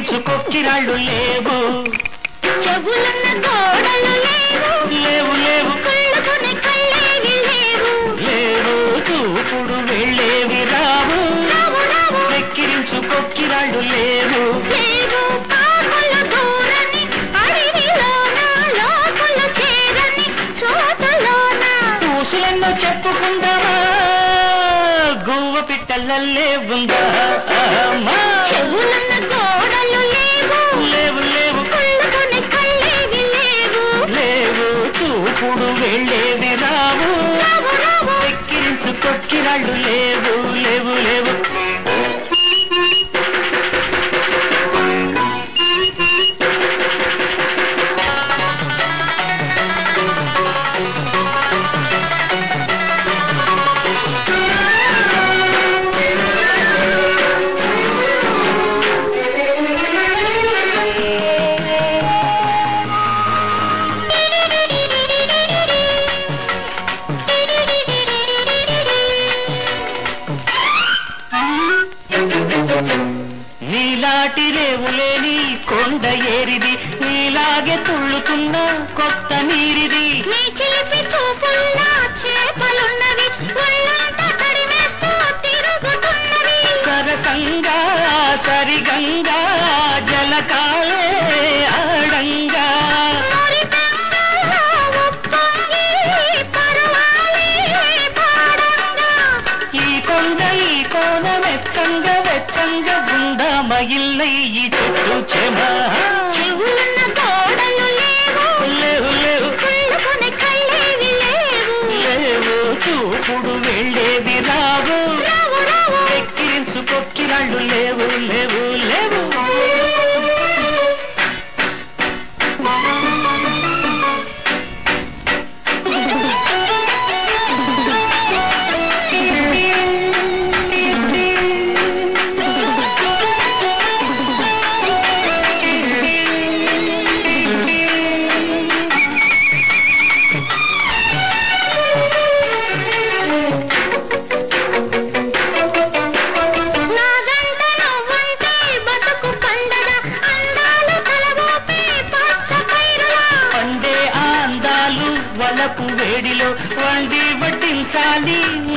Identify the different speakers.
Speaker 1: వెక్కిరించుకొక్కిరాళ్ళు లేవు
Speaker 2: చెవులున్న గోడలు లేవు
Speaker 1: లేవు లేవు
Speaker 2: కళ్ళుకునే కళ్ళేవి లేవు
Speaker 1: లేవు చూపుడు వెళ్ళేవి రావు
Speaker 2: రావు రావు
Speaker 1: వెక్కిరించుకొక్కిరాళ్ళు లేవు
Speaker 2: లేవు పాపల దూరని అడవిలోన లోపల చేరని చోటలోన
Speaker 1: ఊసులెన్నో చెప్పుకుందామా గువ్వ పిట్టలల్లే ఉందా అమ్మా.
Speaker 2: చెవులున్న గోడలు లేవు
Speaker 1: లేవు లేవు
Speaker 2: కళ్ళుకునే కళ్ళేవి లేవు
Speaker 1: లేవు చూపుడు వెళ్ళేవి రావు
Speaker 2: రావు రావు
Speaker 1: వెక్కిరించు కొక్కిరాళ్ళు లేవు లేవు లేవు నీలాటి రేవులేని కొండ ఏరిది నీలాగే తుళ్ళుతున్న కొత్త నీరిది
Speaker 2: నీ చిలిపి చూపుల్లా చేపలున్నవి ఒళ్ళంతా తడిమేస్తూ తిరుగుతున్నవి
Speaker 1: సరసంగా సరిగంగా జలకాలే ఆడంగా
Speaker 2: మురిపెంగా ఉప్పొంగి పరవాలే పాడంగా
Speaker 1: ఈ కొండ ఈ కోన వెచ్చంగా వెచ్చంగా గుండా మగిల్లై ఈ చెట్టు చెమ
Speaker 2: చెవులున్న గోడలు లేవు
Speaker 1: లేవు లేవు
Speaker 2: కళ్ళుకునే కళ్ళేవి లేవు
Speaker 1: లేవు చూపుడు వెళ్ళేవి రావు
Speaker 2: రావు రావు
Speaker 1: ఎక్కిరించు కొక్కిరాళ్ళు లేవు లేవు లేవు
Speaker 2: నాగంట నువ్వుంటే బతుకు పండగ అందాలు కలవోపే పచ్చ పైరులా
Speaker 1: పండే ఆ అందాలు వలపు వేడిలో వండి వడ్డించాలి